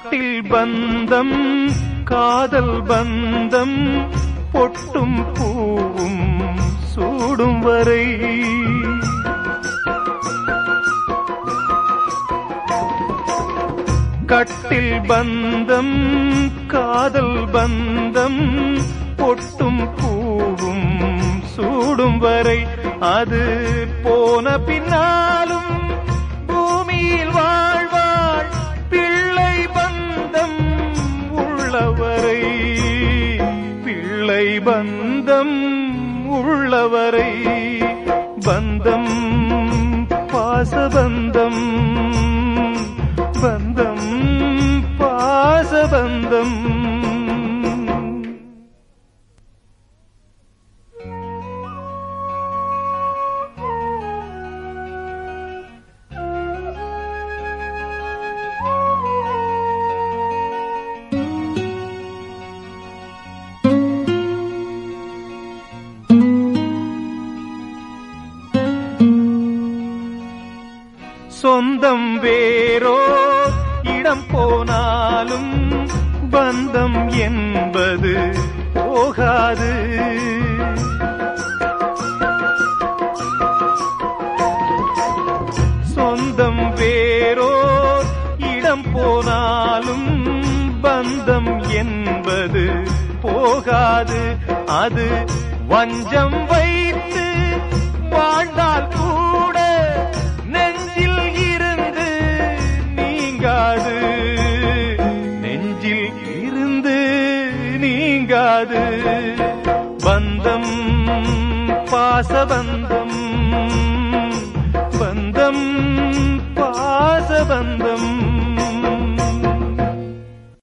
கட்டில் பந்தம் காதல் பந்தம் பொட்டும் பூவும் சூடும் வரை கட்டில் பந்தம் காதல் பந்தம் பொட்டும் பூவும் சூடும் வரை அது போன பின்னாலும் பூமியில் வாழ்வாள் பிள்ளை பந்தம் உள்ளவரை பிள்ளை பந்தம் உள்ளவரை பந்தம் பாசபந்தம் பந்தம் பாசபந்தம் சொந்தம் வேறோ இடம் போனாலும் பந்தம் என்பது போகாது சொந்தம் வேறோ இடம் போனாலும் பந்தம் என்பது போகாது அது வஞ்சம் வைத்து வாழ்ந்தால் கூட நெஞ்சில் இருந்து நீங்காது நெஞ்சில் இருந்து நீங்காது பந்தம் பாசபந்தம் பந்தம் பாசபந்தம்